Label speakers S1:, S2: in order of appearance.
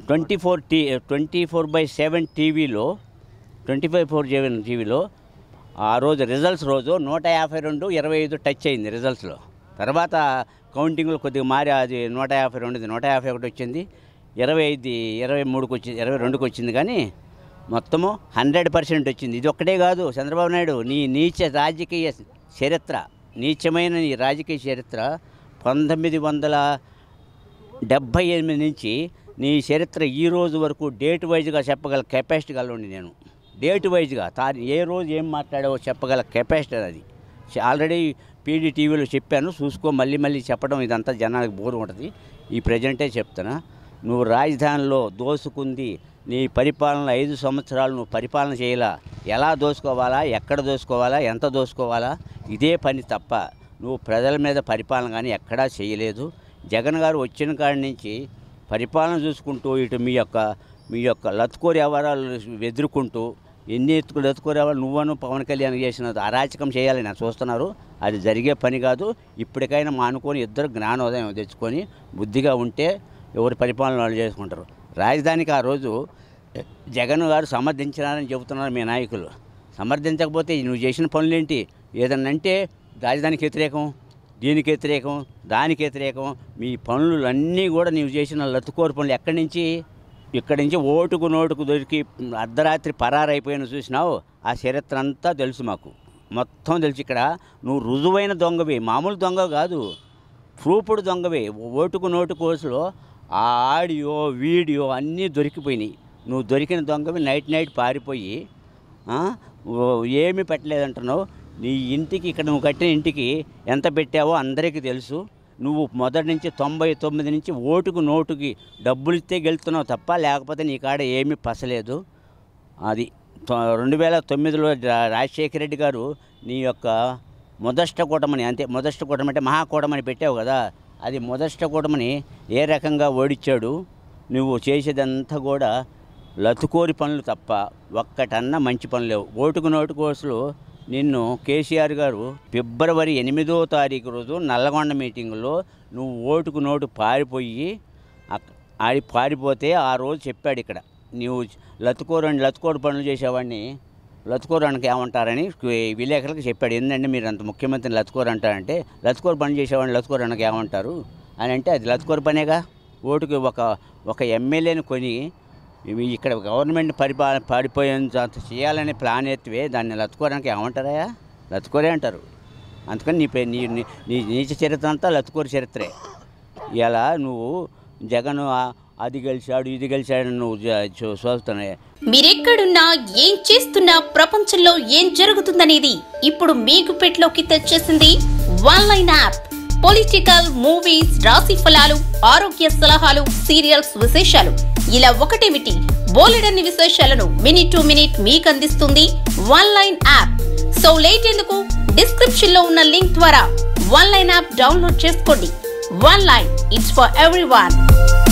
S1: twenty four టీ twenty four by seven టీవీలో twenty five four seven టీవీలో ఆ రోజు రిజల్ట్స్ రోజు నూట యాభై రెండు ఇరవై ఐదు టచ్ అయింది రిజల్ట్స్లో తర్వాత కౌంటింగ్లో కొద్దిగా మారి అది నూట యాభై రెండుది నూట యాభై ఒకటి వచ్చింది ఇరవై ఐదు ఇరవై మూడుకి వచ్చింది ఇరవై రెండుకి వచ్చింది కానీ మొత్తము హండ్రెడ్ పర్సెంట్ వచ్చింది ఇది ఒక్కటే కాదు చంద్రబాబు నాయుడు నీ నీచ రాజకీయ చరిత్ర నీచమైన నీ రాజకీయ చరిత్ర పంతొమ్మిది వందల డెబ్భై ఎనిమిది నుంచి నీ చరిత్ర ఈ రోజు వరకు డేట్ వైజ్గా చెప్పగల కెపాసిటీ కలవండి నేను డేట్ వైజ్గా తా ఏ రోజు ఏం మాట్లాడావో చెప్పగల కెపాసిటీ అది చ- ఆల్రెడీ పీడీ టీవీలో చెప్పాను చూసుకో మళ్ళీ మళ్ళీ చెప్పడం ఇదంతా జనానికి బోరు ఉంటుంది ఈ ప్రజెంటే చెప్తున్నా నువ్వు రాజధానిలో దోసుకుంది నీ పరిపాలన ఐదు సంవత్సరాలు నువ్వు పరిపాలన చేయాలా ఎలా దోసుకోవాలా ఎక్కడ దోసుకోవాలా ఎంత దోసుకోవాలా ఇదే పని తప్ప నువ్వు ప్రజల మీద పరిపాలన కానీ ఎక్కడా చేయలేదు జగన్ గారు వచ్చిన కాడి నుంచి పరిపాలన చూసుకుంటూ ఇటు మీ యొక్క మీ యొక్క లత్కోరి వ్యవహారాలు ఎదుర్కొంటూ ఎన్ని ఎత్తుకు లత్కోరి వ్యవహారాలు నువ్వను పవన్ కళ్యాణ్ చేసిన అరాచకం చేయాలని నేను చూస్తున్నారు అది జరిగే పని కాదు ఇప్పటికైనా మానుకొని ఇద్దరు జ్ఞానోదయం తెచ్చుకొని బుద్ధిగా ఉంటే ఎవరి పరిపాలన వాళ్ళు చేసుకుంటారు రాజధానికి ఆ రోజు జగన్ గారు సమర్థించినారని చెబుతున్నారు మీ నాయకులు సమర్థించకపోతే నువ్వు చేసిన పనులేంటి ఏదన్నా అంటే రాజధానికి వ్యతిరేకం దీనికి వ్యతిరేకం దానికి వ్యతిరేకం మీ పనులు అన్నీ కూడా నీవు చేసిన లతుకోరు పనులు ఎక్కడి నుంచి ఇక్కడి నుంచి ఓటుకు నోటుకు దొరికి అర్ధరాత్రి పరారైపోయిన చూసినావు ఆ చరిత్ర అంతా తెలుసు మాకు మొత్తం తెలుసు ఇక్కడ నువ్వు రుజువైన దొంగవి మామూలు దొంగ కాదు ప్రూఫ్డ్ దొంగవే ఓటుకు నోటు కోర్సులో ఆ ఆడియో వీడియో అన్నీ దొరికిపోయినాయి నువ్వు దొరికిన దొంగవి నైట్ నైట్ పారిపోయి ఆ, ఓ, ఏమీ పెట్టలేదంటున్నావు నీ ఇంటికి ఇక్కడ నువ్వు కట్టిన ఇంటికి ఎంత పెట్టావో అందరికీ తెలుసు నువ్వు మొదటి నుంచి తొంభై తొమ్మిది నుంచి ఓటుకు నోటుకి డబ్బులు ఇస్తే గెలుతున్నావు తప్ప లేకపోతే నీ కాడ ఏమీ పసలేదు అది తొ- రెండు వేల తొమ్మిదిలో రా- రాజశేఖర రెడ్డి గారు నీ యొక్క మొదష్ట కూటమని అంతే మొదష్ట కూటమి అంటే మహాకూటమని పెట్టావు కదా అది మొదష్ట కూటమని ఏ రకంగా ఓడిచ్చాడు నువ్వు చేసేదంతా కూడా లతుకోరి పనులు తప్ప ఒక్కటన్నా మంచి పనులు లేవు ఓటుకు నోటు కోర్సులు నిన్ను కేసీఆర్ గారు ఫిబ్రవరి ఎనిమిదో తారీఖు రోజు నల్లగొండ మీటింగులో నువ్వు ఓటుకు నోటు పారిపోయి అక్- ఆడి పారిపోతే ఆ రోజు చెప్పాడు ఇక్కడ నువ్వు లతుకోరండి లతుకోరు పనులు చేసేవాడిని లతుకోరానికి ఏమంటారని విలేకరులకు చెప్పాడు ఏంటంటే మీరు అంత ముఖ్యమంత్రిని లతుకోరు అంటారంటే లతుకోరు పని చేసేవాడిని లతుకోరు అనకి ఏమంటారు అని అంటే అది లతుకోరు పనేగా ఓటుకి ఒక ఒక ఎమ్మెల్యేని కొని ఇవి ఇక్కడ గవర్నమెంట్ పరిపాలన పాడిపోయేంత చేయాలనే ప్లాన్ ఎత్తివే దాన్ని లతుకోరానికి ఏమంటారా లతుకోరే అంటారు అందుకని నీ పే- నీ నీ నీ నీచ చరిత్ర అంతా లతుకోరి చరిత్రే ఇలా నువ్వు జగన్ ఆ- అది గెలిచాడు ఇది గెలిచాడు నువ్వు జ- చూ- చూస్తున్నాయి
S2: మీరెక్కడున్నా ఏం చేస్తున్నా ప్రపంచంలో ఏం జరుగుతుందనేది ఇప్పుడు మీకు పెట్లోకి తెచ్చేసింది one line app political movies రాశి ఫలాలు ఆరోగ్య సలహాలు సీరియల్స్ విశేషాలు ఇలా ఒకటేమిటి బోలెడన్ని విశేషాలను మినిట్ టు మినిట్ మీకు అందిస్తుంది one line app so late ఎందుకు డిస్క్రిప్షన్ లో ఉన్న లింక్ ద్వారా వన్ లైన్ యాప్ డౌన్లోడ్ చేసుకోండి one line it's for every